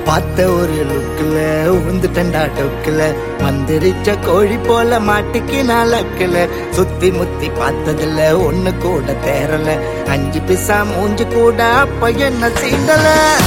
பார்த்த ஒரு லுக்குல உந்துட்டண்டா டொக்குல மந்திரிச்ச கோழி போல மாட்டிக்கு நாளக்குல சுத்தி முத்தி பார்த்ததுல ஒண்ணு கூட தேரல அஞ்சு பிசா மூஞ்சு கூட அப்ப என்ன சீண்டல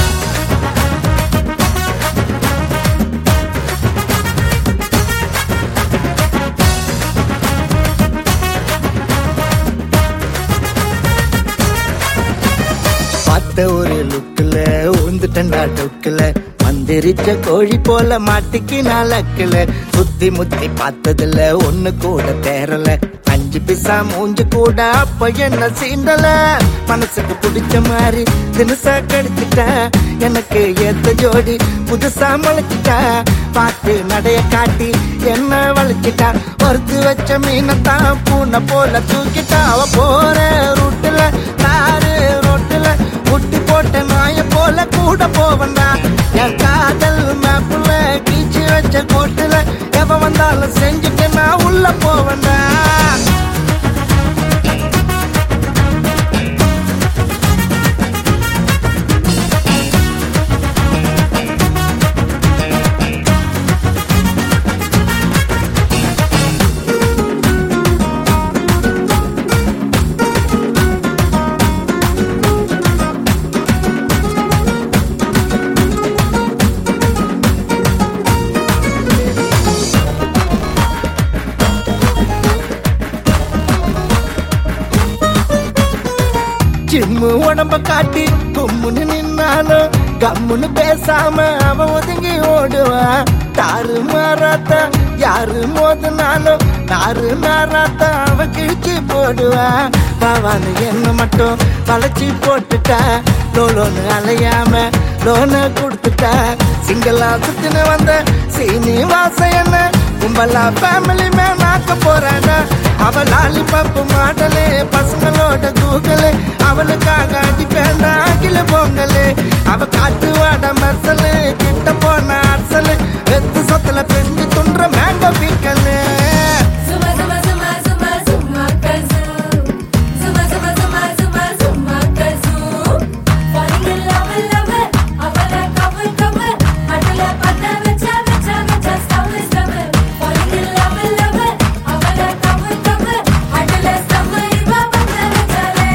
பார்த்த ஒரு லுக்குல உந்துட்டண்டா டொக்குல மந்திரிச்ச கோழி போல மாட்டிக்கு நாளக்குல சுத்தி முத்தி பார்த்ததுல ஒண்ணு கூட தேரல அஞ்சு பிசா மூஞ்சு கூட அப்ப என்ன சீண்டல மனசுக்கு பிடிச்ச மாதிரி தினசா கடிச்சிட்டா எனக்கு ஏத்த ஜோடி புதுசா முளைச்சிட்டா பார்த்து நடைய காட்டி என்ன வளைச்சிட்டா வறுத்து வச்ச மீனத்தான் பூனை போல தூக்கிட்டா அவ போற ரூட்டுல தாரு ரோட்டுல முட்டி போட்ட நாய போல கூட போவண்டா என் காதல் மேப்புல கீச்சு வச்ச கோட்டுல எவ வந்தாலும் செஞ்சுட்டு நான் உள்ள போவண்டா ஜிம்மு உடம்ப காட்டி கும்முன்னு நின்னாலும் கம்முன்னு பேசாம அவன் ஒதுங்கி ஓடுவான் தாறு மாறாத்தா யாரு மோதினாலும் தாறு மாறாத்தா அவ கிழிச்சு போடுவான் பாவான்னு என்ன மட்டும் வளைச்சி போட்டுட்டா லோலோன்னு அலையாம லோனை கொடுத்துட்டா சிங்களா சுத்தின வந்த சீனிவாச என்ன கும்பலா ஃபேமிலி மேன் ஆக்க போறானா அவ லாலிபப்பு மாடலே பசங்களோட கூகலே அவளுக்காக அடிப்பேண்டா அகில பொங்கலே அவ காட்டு வாட மசலு கிட்ட போன அரசலு வெத்து சொத்துல பெஞ்சு துன்ற மேங்க பீக்கலே Zuma zuma zuma zuma zuma kazoo. Zuma zuma zuma zuma zuma kazoo. Falling in love with love, avala cover cover. Adula patta vecha vecha vecha stove stove. Falling in love with love, avala cover cover. Adula stove iva patta vechale.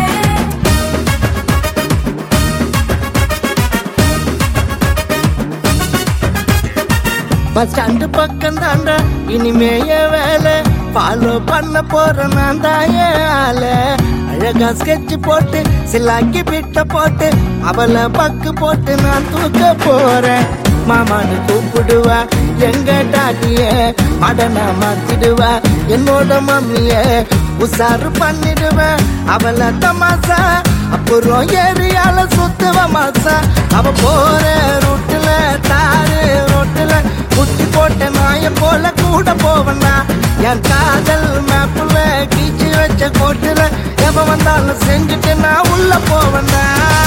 Bus stand பக்கம் தாண்டா இனிமேய வேலை follow பண்ண போற நான் தான் ஏன் ஆள அழகா ஸ்கெட்ச் போட்டு சிலாக்கி பிட்ட போட்டு அவளை பக்கு போட்டு நான் தூக்க போறேன் மாமான்னு கூப்பிடுவா எங்க டாட்டிய மடனா மாத்திடுவா என்னோட மம்மிய உசாரு பண்ணிடுவேன் அவளை தமாசா அப்புறம் ஏரியால சுத்துவ மாசா அவ போற ரூட்டுல தாரு ரோட்டுல குட்டி போட்ட நாய போல கூட போவனா என் காதல் மேப்புல கீச்சு வச்ச கோட்டுல எவ வந்தாலும் செஞ்சுட்டு நான் உள்ள போவனா